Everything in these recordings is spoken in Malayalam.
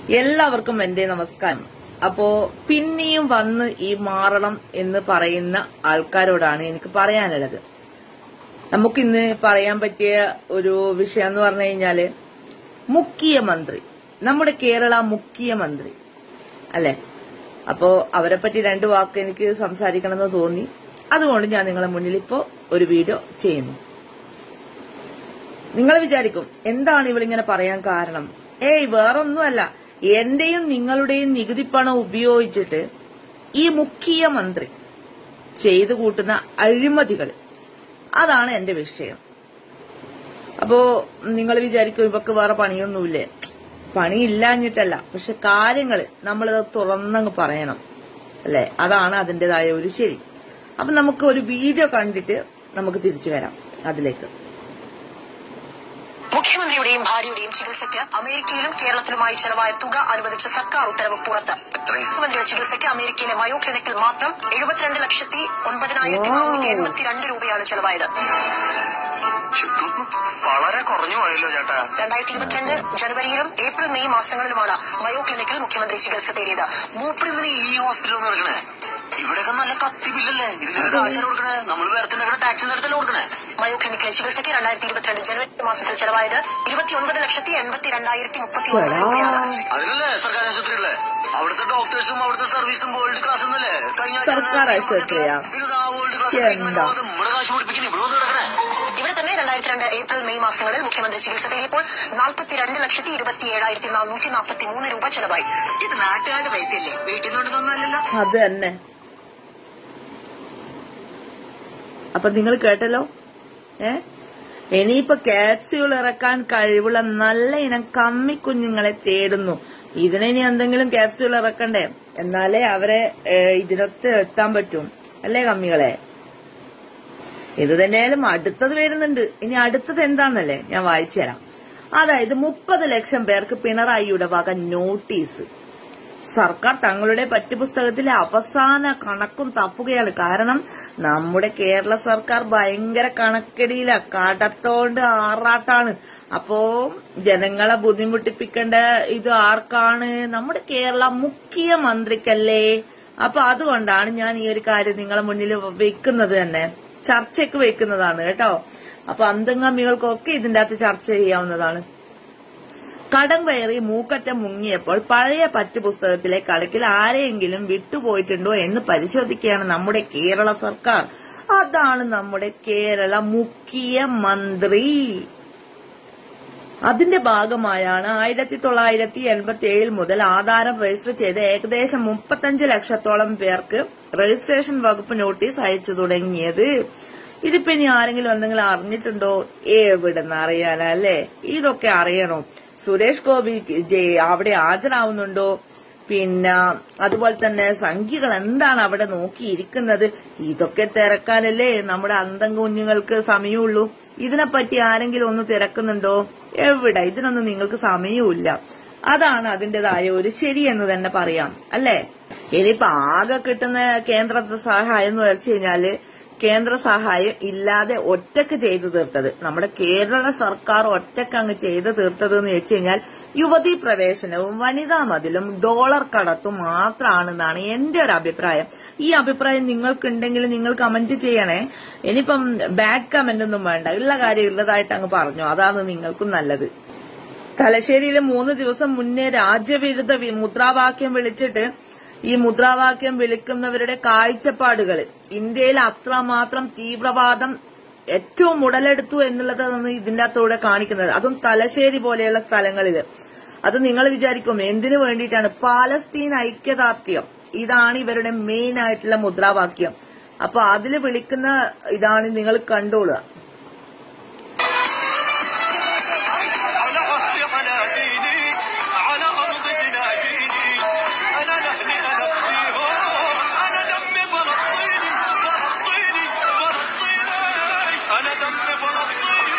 എല്ലാവർക്കും എന്റെ നമസ്കാരം അപ്പോ പിന്നെയും വന്ന് ഈ മാറണം എന്ന് പറയുന്ന ആൾക്കാരോടാണ് എനിക്ക് പറയാനുള്ളത് നമുക്കിന്ന് പറയാൻ പറ്റിയ ഒരു വിഷയം എന്ന് പറഞ്ഞു കഴിഞ്ഞാല് മുഖ്യമന്ത്രി നമ്മുടെ കേരള മുഖ്യമന്ത്രി അല്ലെ അപ്പോ അവരെ പറ്റി രണ്ടു വാക്ക് എനിക്ക് സംസാരിക്കണമെന്ന് തോന്നി അതുകൊണ്ട് ഞാൻ നിങ്ങളെ മുന്നിൽ ഇപ്പോ ഒരു വീഡിയോ ചെയ്യുന്നു നിങ്ങൾ വിചാരിക്കും എന്താണ് ഇവളിങ്ങനെ പറയാൻ കാരണം ഏയ് വേറൊന്നുമല്ല എന്റെയും നിങ്ങളുടെയും നികുതി പണം ഉപയോഗിച്ചിട്ട് ഈ മുഖ്യമന്ത്രി ചെയ്തു കൂട്ടുന്ന അഴിമതികൾ അതാണ് എന്റെ വിഷയം അപ്പോ നിങ്ങൾ വിചാരിക്കും ഇവക്ക് വേറെ പണിയൊന്നുമില്ലേ പണിയില്ലാഞ്ഞിട്ടല്ല പക്ഷെ കാര്യങ്ങൾ നമ്മളിത് തുറന്നങ്ങ് പറയണം അല്ലെ അതാണ് അതിൻ്റെതായ ഒരു ശരി അപ്പൊ നമുക്ക് ഒരു വീഡിയോ കണ്ടിട്ട് നമുക്ക് തിരിച്ചു വരാം അതിലേക്ക് മുഖ്യമന്ത്രിയുടെയും ഭാര്യയുടെയും ചികിത്സയ്ക്ക് അമേരിക്കയിലും കേരളത്തിലുമായി ചെലവായ തുക അനുവദിച്ച സർക്കാർ ഉത്തരവ് പുറത്ത് മുഖ്യമന്ത്രിയുടെ ചികിത്സയ്ക്ക് അമേരിക്കയിലെ മയോ ക്ലിനിക്കിൽ മാത്രം എഴുപത്തിരണ്ട് ലക്ഷത്തി ഒൻപതിനായിരത്തി നാനൂറ്റി എൺപത്തിരണ്ട് രൂപയാണ് ചെലവായത് വളരെ കുറഞ്ഞു പോയല്ലോ ചേട്ടാ രണ്ടായിരത്തി ഇരുപത്തിരണ്ട് ജനുവരിയിലും ഏപ്രിൽ മെയ് മാസങ്ങളിലുമാണ് മയോ ക്ലിനിക്കിൽ മുഖ്യമന്ത്രി ചികിത്സ തേടിയത് മൂപ്പര് ഇതിന് ഈ ഹോസ്പിറ്റലിൽ നടക്കണേ ഇവിടെയൊക്കെ നല്ല കത്തി ബില്ലല്ലേ ഇതിനൊക്കെ കാശാണ് കൊടുക്കണേ നമ്മൾ വേറെ തന്നെ ടാക്സിന്റെ അടുത്തല്ലേ കൊടുക്കണേ മയോ ക്ലിനിക്കിലെ ചികിത്സയ്ക്ക് രണ്ടായിരത്തി ഇരുപത്തിരണ്ട് ജനുവരി മാസത്തിൽ ചെലവായത് ഇരുപത്തിയൊൻപത് ലക്ഷത്തി എൺപത്തി രണ്ടായിരത്തി മുപ്പത്തി ഒൻപത് രൂപയാണ് അതിനല്ലേ സർക്കാർ ആശുപത്രികളെ അവിടുത്തെ ഡോക്ടേഴ്സും അവിടുത്തെ സർവീസും വേൾഡ് ക്ലാസ് എന്നല്ലേ കഴിഞ്ഞ ആഴ്ച സർക്കാർ തന്നെ ആശുപത്രിയാ? ഇത് ആ വേൾഡ് ക്ലാസ് എന്താ? ട്രീറ്റ്മെന്റ് ആവാതെ നമ്മുടെ കാശ് പിടിപ്പിക്കുന്നു ഇവിടെ വന്ന് കിടക്കണേ ഇവിടെ തന്നെ രണ്ടായിരത്തി രണ്ട് ഏപ്രിൽ മെയ് മാസങ്ങളിൽ മുഖ്യമന്ത്രി ചികിത്സ തേടിയപ്പോൾ നാൽപ്പത്തിരണ്ട് ലക്ഷത്തി ഇരുപത്തി ഏഴായിരത്തി നാനൂറ്റി നാൽപ്പത്തി മൂന്ന് രൂപ ചെലവായി ഇത് നാട്ടുകാരുടെ പൈസയല്ലേ വീട്ടിൽ നിന്നൊന്നല്ലോ അത് തന്നെ അപ്പൊ നിങ്ങൾ കേട്ടല്ലോ ഏ ഇനിയിപ്പോ ക്യാപ്സ്യൂൾ ഇറക്കാൻ കഴിവുള്ള നല്ല ഇനം കമ്മി കുഞ്ഞുങ്ങളെ തേടുന്നു ഇതിനെ ഇനി എന്തെങ്കിലും ക്യാപ്സ്യൂൾ ഇറക്കണ്ടേ എന്നാലേ അവരെ ഏ, ഇതിനൊത്ത് എത്താൻ പറ്റും അല്ലേ കമ്മികളെ ഇത് തന്നെയായാലും അടുത്തത് വരുന്നുണ്ട് ഇനി അടുത്തത് എന്താന്നല്ലേ ഞാൻ വായിച്ചു തരാം അതായത് മുപ്പത് ലക്ഷം പേർക്ക് പിണറായിയുടെ വക നോട്ടീസ് സർക്കാർ തങ്ങളുടെ പറ്റുപുസ്തകത്തിലെ അവസാന കണക്കും തപ്പുകയാണ് കാരണം നമ്മുടെ കേരള സർക്കാർ ഭയങ്കര കണക്കടിയില കടത്തോണ്ട് ആറാട്ടാണ് അപ്പോ ജനങ്ങളെ ബുദ്ധിമുട്ടിപ്പിക്കേണ്ട ഇത് ആർക്കാണ് നമ്മുടെ കേരള മുഖ്യമന്ത്രിക്കല്ലേ അപ്പൊ അതുകൊണ്ടാണ് ഞാൻ ഈ ഒരു കാര്യം നിങ്ങളെ മുന്നിൽ വെക്കുന്നത് തന്നെ ചർച്ചയ്ക്ക് വെക്കുന്നതാണ് കേട്ടോ അപ്പൊ അന്തംഗമികൾക്കൊക്കെ ഇതിന്റെ അകത്ത് ചർച്ച ചെയ്യാവുന്നതാണ് കടം കയറി മൂക്കറ്റം മുങ്ങിയപ്പോൾ പഴയ പറ്റുപുസ്തകത്തിലെ കണക്കിൽ ആരെയെങ്കിലും വിട്ടുപോയിട്ടുണ്ടോ എന്ന് പരിശോധിക്കുകയാണ് നമ്മുടെ കേരള സർക്കാർ അതാണ് നമ്മുടെ കേരള മുഖ്യമന്ത്രി അതിന്റെ ഭാഗമായാണ് ആയിരത്തി തൊള്ളായിരത്തി എൺപത്തി ഏഴിൽ മുതൽ ആധാരം രജിസ്റ്റർ ചെയ്ത് ഏകദേശം മുപ്പത്തഞ്ച് ലക്ഷത്തോളം പേർക്ക് രജിസ്ട്രേഷൻ വകുപ്പ് നോട്ടീസ് അയച്ചു തുടങ്ങിയത് ഇതിപ്പോ ഇനി ആരെങ്കിലും എന്തെങ്കിലും അറിഞ്ഞിട്ടുണ്ടോ എവിടെന്ന് അറിയാനല്ലേ ഇതൊക്കെ അറിയണോ സുരേഷ് ഗോപി ജെ- അവിടെ ഹാജരാവുന്നുണ്ടോ പിന്നെ അതുപോലെ തന്നെ സംഖ്യകൾ എന്താണ് അവിടെ നോക്കിയിരിക്കുന്നത് ഇതൊക്കെ തിരക്കാനല്ലേ നമ്മുടെ അന്തം കുഞ്ഞുങ്ങൾക്ക് സമയമുള്ളൂ ഇതിനെപ്പറ്റി ആരെങ്കിലും ഒന്ന് തിരക്കുന്നുണ്ടോ എവിടെ ഇതിനൊന്നും നിങ്ങൾക്ക് സമയവുമില്ല അതാണ് അതിന്റേതായ ഒരു ശരി എന്ന് തന്നെ പറയാം അല്ലേ ഇനിയിപ്പോ ആകെ കിട്ടുന്ന കേന്ദ്ര സഹായം എന്ന് വെച്ച് കഴിഞ്ഞാല് കേന്ദ്ര സഹായം ഇല്ലാതെ ഒറ്റക്ക് ചെയ്തു തീർത്തത് നമ്മുടെ കേരള സർക്കാർ ഒറ്റക്ക് അങ്ങ് ചെയ്തു തീർത്തത് എന്ന് വെച്ച് കഴിഞ്ഞാൽ യുവതീ പ്രവേശനവും വനിതാ മതിലും ഡോളർ കടത്തും മാത്രമാണെന്നാണ് എന്റെ ഒരു അഭിപ്രായം ഈ അഭിപ്രായം നിങ്ങൾക്കുണ്ടെങ്കിൽ നിങ്ങൾ കമന്റ് ചെയ്യണേ ഇനിയിപ്പം ബാഡ് കമന്റ് ഒന്നും വേണ്ട ഉള്ള കാര്യം ഉള്ളതായിട്ട് അങ്ങ് പറഞ്ഞു അതാണ് നിങ്ങൾക്കും നല്ലത് തലശ്ശേരിയിൽ മൂന്ന് ദിവസം മുന്നേ രാജ്യവിരുദ്ധ വി- മുദ്രാവാക്യം വിളിച്ചിട്ട് ഈ മുദ്രാവാക്യം വിളിക്കുന്നവരുടെ കാഴ്ചപ്പാടുകൾ ഇന്ത്യയിൽ അത്രമാത്രം തീവ്രവാദം ഏറ്റവും ഉടലെടുത്തു എന്നുള്ളതാണ് ഇതിന്റെ അകത്തൂടെ കാണിക്കുന്നത് അതും തലശ്ശേരി പോലെയുള്ള സ്ഥലങ്ങളിൽ അത് നിങ്ങൾ വിചാരിക്കും എന്തിനു വേണ്ടിയിട്ടാണ് പാലസ്തീൻ ഐക്യദാർഢ്യം ഇതാണ് ഇവരുടെ മെയിൻ ആയിട്ടുള്ള മുദ്രാവാക്യം അപ്പൊ അതിൽ വിളിക്കുന്ന ഇതാണ് നിങ്ങൾ കണ്ടോളുക على أهلي على ديني على أرض تناديني أنا نهني أنا فيهم أنا دمي فلسطيني فلسطيني فلسطيني أنا دمي فلسطيني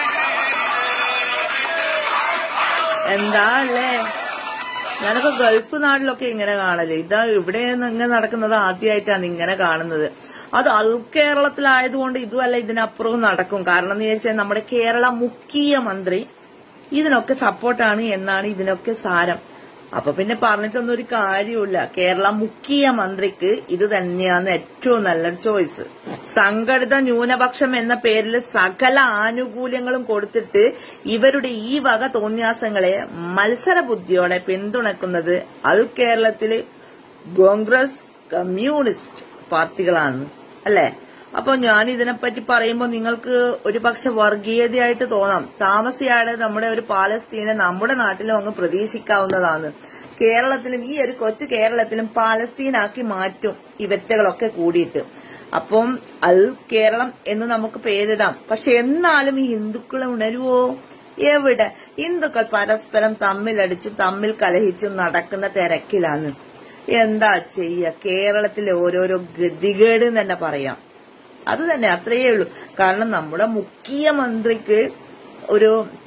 എന്താ അല്ലേ ഞാനൊക്കെ ഗൾഫ് നാട്ടിലൊക്കെ ഇങ്ങനെ കാണല് ഇതാ ഇവിടെ ഇങ്ങനെ നടക്കുന്നത് ആദ്യമായിട്ടാണ് ഇങ്ങനെ കാണുന്നത് അത് അൽ കേരളത്തിലായതുകൊണ്ട് ഇതുമല്ല ഇതിനപ്പുറവും നടക്കും കാരണം എന്ന് വെച്ചാൽ നമ്മുടെ കേരള മുഖ്യമന്ത്രി ഇതിനൊക്കെ സപ്പോർട്ടാണ് എന്നാണ് ഇതിനൊക്കെ സാരം അപ്പൊ പിന്നെ പറഞ്ഞിട്ടൊന്നും ഒരു കാര്യമില്ല കേരള മുഖ്യമന്ത്രിക്ക് ഇത് തന്നെയാണ് ഏറ്റവും നല്ലൊരു ചോയ്സ് സംഘടിത ന്യൂനപക്ഷം എന്ന പേരിൽ സകല ആനുകൂല്യങ്ങളും കൊടുത്തിട്ട് ഇവരുടെ ഈ വക തോന്നിയാസങ്ങളെ മത്സര ബുദ്ധിയോടെ പിന്തുണക്കുന്നത് അൽ കേരളത്തില് കോൺഗ്രസ് കമ്മ്യൂണിസ്റ്റ് പാർട്ടികളാണ് അല്ലെ അപ്പൊ ഞാൻ ഇതിനെപ്പറ്റി പറയുമ്പോൾ നിങ്ങൾക്ക് ഒരു പക്ഷെ വർഗീയതയായിട്ട് തോന്നാം താമസിയാതെ നമ്മുടെ ഒരു പാലസ്തീനെ നമ്മുടെ നാട്ടിലും അങ്ങ് പ്രതീക്ഷിക്കാവുന്നതാണ് കേരളത്തിലും ഈ ഒരു കൊച്ചു കേരളത്തിലും പാലസ്തീനാക്കി മാറ്റും ഇവറ്റകളൊക്കെ കൂടിയിട്ട് അപ്പം അൽ കേരളം എന്ന് നമുക്ക് പേരിടാം പക്ഷെ എന്നാലും ഈ ഹിന്ദുക്കൾ ഉണരുവോ എവിടെ ഹിന്ദുക്കൾ പരസ്പരം തമ്മിലടിച്ചും തമ്മിൽ കലഹിച്ചും നടക്കുന്ന തിരക്കിലാണ് എന്താ ചെയ്യ കേരളത്തിലെ ഓരോരോ ഗതികേട് എന്ന് തന്നെ പറയാം അത് തന്നെ അത്രയേ ഉള്ളൂ കാരണം നമ്മുടെ മുഖ്യമന്ത്രിക്ക് ഒരു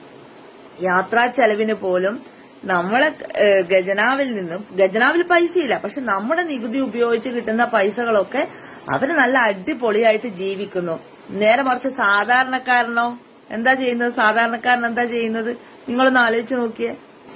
യാത്രാ ചെലവിന് പോലും നമ്മളെ ഏഹ്, ഖജനാവിൽ നിന്നും ഖജനാവിൽ പൈസയില്ല പക്ഷെ നമ്മുടെ നികുതി ഉപയോഗിച്ച് കിട്ടുന്ന പൈസകളൊക്കെ അവര് നല്ല അടിപൊളിയായിട്ട് ജീവിക്കുന്നു നേരെ മറിച്ച് സാധാരണക്കാരനോ എന്താ ചെയ്യുന്നത് സാധാരണക്കാരൻ എന്താ ചെയ്യുന്നത് നിങ്ങളൊന്ന് ആലോചിച്ച് നോക്കിയേ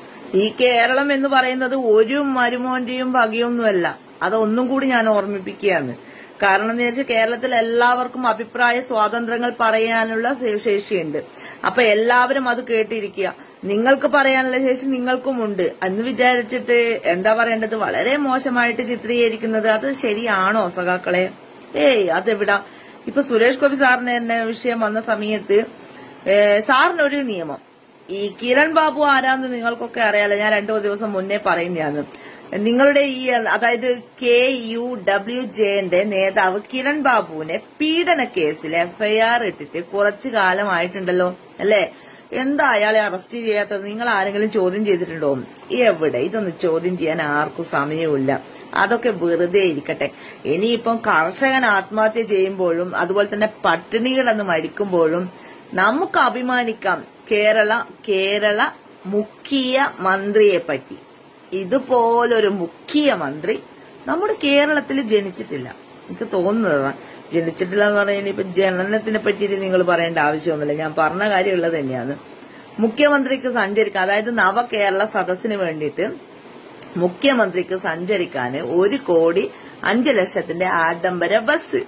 ഈ കേരളം എന്ന് പറയുന്നത് ഒരു മരുമോന്റെയും വകയൊന്നുമല്ല അതൊന്നും കൂടി ഞാൻ ഓർമ്മിപ്പിക്കുകയാണ് കാരണം എന്ന് വെച്ചാൽ കേരളത്തിൽ എല്ലാവർക്കും അഭിപ്രായ സ്വാതന്ത്ര്യങ്ങൾ പറയാനുള്ള ശേ- ശേഷിയുണ്ട് അപ്പൊ എല്ലാവരും അത് കേട്ടിരിക്കുക നിങ്ങൾക്ക് പറയാനുള്ള ശേഷി നിങ്ങൾക്കുമുണ്ട് എന്ന് വിചാരിച്ചിട്ട് എന്താ പറയേണ്ടത് വളരെ മോശമായിട്ട് ചിത്രീകരിക്കുന്നത് അത് ശരിയാണോ സഖാക്കളെ ഏയ് അതെവിടാ ഇപ്പൊ സുരേഷ് ഗോപി സാറിന് തന്നെ വിഷയം വന്ന സമയത്ത് ഏഹ്, സാറിനൊരു നിയമം ഈ കിരൺ ബാബു ആരാന്ന് നിങ്ങൾക്കൊക്കെ അറിയാലോ ഞാൻ രണ്ടു ദിവസം മുന്നേ പറയുന്നതാണ് നിങ്ങളുടെ ഈ അതായത് കെ യു ഡബ്ല്യു ജെന്റെ നേതാവ് കിരൺ ബാബുവിനെ പീഡന കേസിൽ എഫ്ഐആർ ഇട്ടിട്ട് കുറച്ചു കാലമായിട്ടുണ്ടല്ലോ അല്ലേ എന്താ അയാളെ അറസ്റ്റ് ചെയ്യാത്തത് നിങ്ങൾ ആരെങ്കിലും ചോദ്യം ചെയ്തിട്ടുണ്ടോ എവിടെ ഇതൊന്നും ചോദ്യം ചെയ്യാൻ ആർക്കും സമയമില്ല അതൊക്കെ വെറുതെ ഇരിക്കട്ടെ ഇനിയിപ്പം കർഷകൻ ആത്മഹത്യ ചെയ്യുമ്പോഴും അതുപോലെ തന്നെ പട്ടിണി കിടന്ന് മരിക്കുമ്പോഴും നമുക്ക് അഭിമാനിക്കാം കേരള കേരള മുഖ്യ മന്ത്രിയെ പറ്റി ഇതുപോലൊരു മുഖ്യമന്ത്രി നമ്മുടെ കേരളത്തിൽ ജനിച്ചിട്ടില്ല എനിക്ക് തോന്നുന്നതാണ് ജനിച്ചിട്ടില്ല എന്ന് പറയുന്നത് ഇപ്പൊ ജനനത്തിനെ പറ്റിയിട്ട് നിങ്ങൾ പറയേണ്ട ആവശ്യമൊന്നുമില്ല ഞാൻ പറഞ്ഞ കാര്യമുള്ളത് തന്നെയാണ് മുഖ്യമന്ത്രിക്ക് സഞ്ചരിക്കാൻ അതായത് നവകേരള സദസ്സിന് വേണ്ടിയിട്ട് മുഖ്യമന്ത്രിക്ക് സഞ്ചരിക്കാന് ഒരു കോടി അഞ്ചു ലക്ഷത്തിന്റെ ആഡംബര ബസ്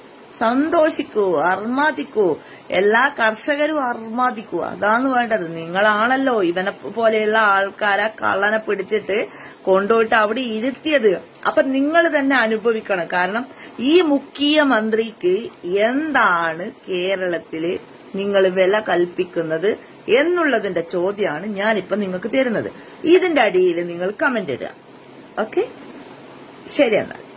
സന്തോഷിക്കൂ അർമാദിക്കൂ എല്ലാ കർഷകരും അർമാദിക്കൂ അതാണ് വേണ്ടത് നിങ്ങളാണല്ലോ ഇവനെ പോലെയുള്ള ആൾക്കാരെ കള്ളനെ പിടിച്ചിട്ട് കൊണ്ടുപോയിട്ട് അവിടെ ഇരുത്തിയത് അപ്പൊ നിങ്ങൾ തന്നെ അനുഭവിക്കണം കാരണം ഈ മുഖ്യമന്ത്രിക്ക് എന്താണ് കേരളത്തില് നിങ്ങൾ വില കൽപ്പിക്കുന്നത് എന്നുള്ളതിന്റെ ചോദ്യമാണ് ഞാനിപ്പോ നിങ്ങൾക്ക് തരുന്നത് ഇതിന്റെ അടിയിൽ നിങ്ങൾ കമന്റ് ഇടുക ഓക്കെ ശരി എന്നാൽ